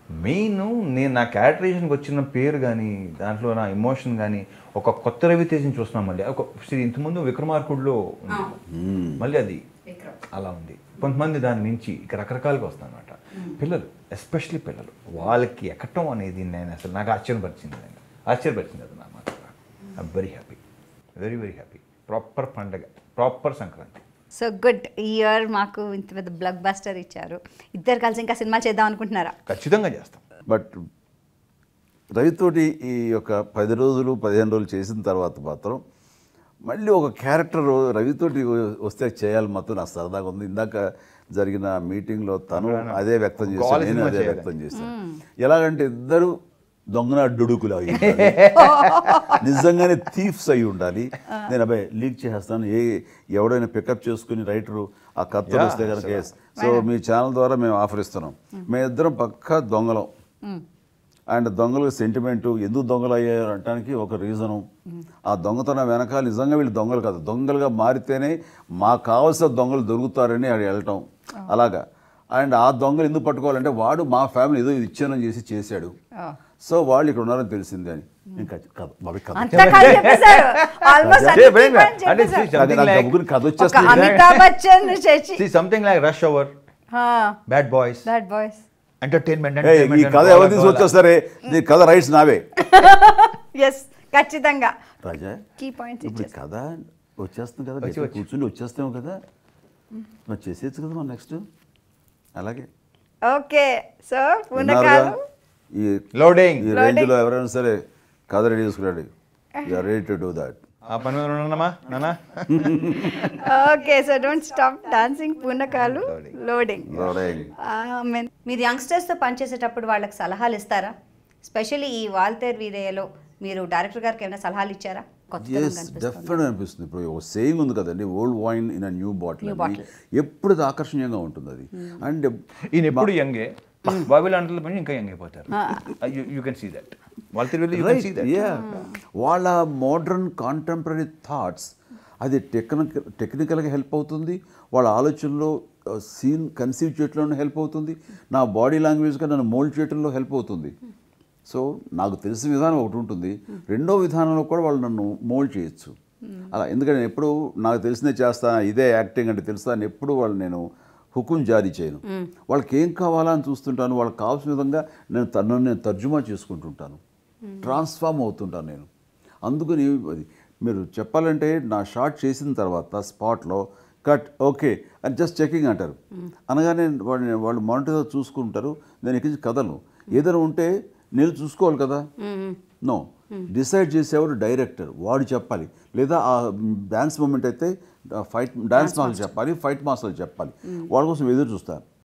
Main నేను నా క్యారెక్టరైజేషన్కి వచ్చిన పేరు కానీ దాంట్లో నా ఎమోషన్ కానీ ఒక కొత్త రవితేజని చూస్తున్నాం మళ్ళీ ఒక see, ఇంతకుముందు విక్రమార్కుడులో ఉంది మళ్ళీ అది అలా ఉంది కొంతమంది దాని నుంచి ఇక రకరకాలుగా వస్తాను అనమాట పిల్లలు ఎస్పెషలీ పిల్లలు వాళ్ళకి ఎక్కటం అనేది నేను అసలు నాకు ఆశ్చర్యపరిచింది నేను ఆశ్చర్యపరిచింది అది నా మాట I'm very happy very very happy proper పండగ ప్రాపర్ సంక్రాంతి సో గుడ్ ఈ ఇయర్ మాకు ఇంత పెద్ద బ్లాక్ బస్టర్ ఇచ్చారు ఇద్దరు కలిసి ఇంకా సినిమా చేద్దాం అనుకుంటున్నారా ఖచ్చితంగా చేస్తాం బట్ రవితోటి ఈ యొక్క పది రోజులు పదిహేను రోజులు చేసిన తర్వాత మాత్రం మళ్ళీ ఒక క్యారెక్టర్ రవితోటి వస్తే చేయాలి మొత్తం నాకు సరదాగా ఉంది ఇందాక జరిగిన మీటింగ్లో తను అదే వ్యక్తం చేశాను కాల్ నేను సినిమా అదే చేయాలి. వ్యక్తం చేశాను ఎలాగంటే ఇద్దరు దొంగన డుడుకులు అయి ఉండాలి. నిజంగానే థీఫ్స్ అయి ఉండాలి నేను అబ్బాయి లీక్ చేసేస్తాను ఏ ఎవడైనా పికప్ చేసుకుని రైటరు ఆ కత్తులు Yeah, వస్తే కనుక సో మీ ఛానల్ ద్వారా మేము ఆఫర్ ఇస్తున్నాం మేమిద్దరం పక్కా దొంగలం అండ్ దొంగలకు సెంటిమెంట్ ఎందుకు దొంగలు అయ్యారు అనడానికి ఒక రీజను ఆ దొంగతనం వెనకాల నిజంగా వీళ్ళు దొంగలు కాదు దొంగలుగా మారితేనే మాకు కావాల్సిన దొంగలు దొరుకుతారని అది వెళ్ళటం అలాగా అండ్ ఆ దొంగలు ఎందుకు పట్టుకోవాలంటే వాడు మా ఫ్యామిలీ ఏదో విచ్ఛిన్నం చేసి చేశాడు సో వాళ్ళు ఇక్కడ ఉన్నారని తెలిసింది అని ఇంకా కాదు బాబీ కథ అంతా కాదు చెప్పేశారు ఆల్మోస్ట్ అంటే భయంగా. అంటే see, అది something నాకు like- గబుక్కుని కథ ఒక వచ్చేస్తుంది Amitabh Bachchan Shashi See, something like Rush Hour, Bad Boys, that boys Entertainment, ఏయ్, ఈ Entertainment, కథ and ఎవరు all తీసుకొచ్చా that. సరే నీ కథ రైట్స్ నావే ఎస్ ఖచ్చితంగా రాజా కీ పాయింట్స్ ఇప్పుడు ఇచ్చేసి కథ వచ్చేస్తుంది కదా వచ్చి, గట్టిగా వచ్చి. కూర్చుని వచ్చేస్తాము కదా మరి చేసేయచ్చు కదా మనం నెక్స్ట్ అలాగే ఓకే సో విన్నారుగా? పూనకాలు ఈ Loading. ఈ రేంజ్లో ఎవరైనా సరే కథ రెడీ చేసుకున్నాడు you're ready to do that ఆ పని మీద ఉన్నామా నాన్న okay so don't stop dancing పూనకాలు లోడింగ్ మీరు యంగ్స్టర్స్తో పనిచేసేటప్పుడు వాళ్ళకి సలహాలు ఇస్తారా స్పెషల్లీ ఈ వాల్తేర్ వీరయ్యలో మీరు డైరెక్టర్ గారికి ఏమైనా సలహాలు ఇచ్చారా కొత్తగా ఎస్ కనిపిస్తుంది డెఫినెట్ అనిపిస్తుంది ఇప్పుడు ఒక సేయింగ్ ఉంది కదండి old wine in a new bottle New bottle. ఎప్పుడు అది ఆకర్షణీయంగా ఉంటుంది అది అండ్ ఈయన ఎప్పుడు యంగే బాబీ లాంటి పని ఇంకా యంగ్ అయిపోతారు యూ కెన్ సీ దట్ వాళ్ళ తెలియదు you can see that yeah వాళ్ళ మోడర్న్ కాంటెంపరీ థాట్స్ అది టెక్నిక్ టెక్నికల్గా హెల్ప్ అవుతుంది వాళ్ళ ఆలోచనలో సీన్ కన్సీవ్ చేయడంలో హెల్ప్ అవుతుంది నా బాడీ లాంగ్వేజ్గా నన్ను మోల్డ్ చేయడంలో హెల్ప్ అవుతుంది సో నాకు తెలిసిన విధానం ఒకటి ఉంటుంది రెండో విధానంలో కూడా వాళ్ళు నన్ను మోల్డ్ చేయొచ్చు అలా ఎందుకంటే నేను ఎప్పుడు నాకు తెలిసిందే చేస్తా ఇదే యాక్టింగ్ అంటే తెలుస్తా అని ఎప్పుడు వాళ్ళు నేను హుకుం జారీ చేయను వాళ్ళకి ఏం కావాలా అని చూస్తుంటాను వాళ్ళకి కావాల్సిన విధంగా నేను తనను నేను తర్జుమా చేసుకుంటుంటాను ట్రాన్స్ఫార్మ్ అవుతుంటాను నేను అందుకని అది మీరు చెప్పాలంటే నా షార్ట్ చేసిన తర్వాత స్పాట్లో కట్ ఓకే అని జస్ట్ చెకింగ్ అంటారు అనగానే వాళ్ళు వాళ్ళు మానిటర్గా చూసుకుంటారు నేను ఇక్కడి నుంచి కథను ఏదైనా ఉంటే నేను చూసుకోవాలి కదా నో డిసైడ్ చేసేవాడు డైరెక్టర్ వాడు చెప్పాలి లేదా ఆ డ్యాన్స్ మూమెంట్ అయితే ఫైట్ డ్యాన్స్ మాస్టర్ చెప్పాలి ఫైట్ మాస్టర్ చెప్పాలి వాళ్ళ కోసం ఎదురు చూస్తారు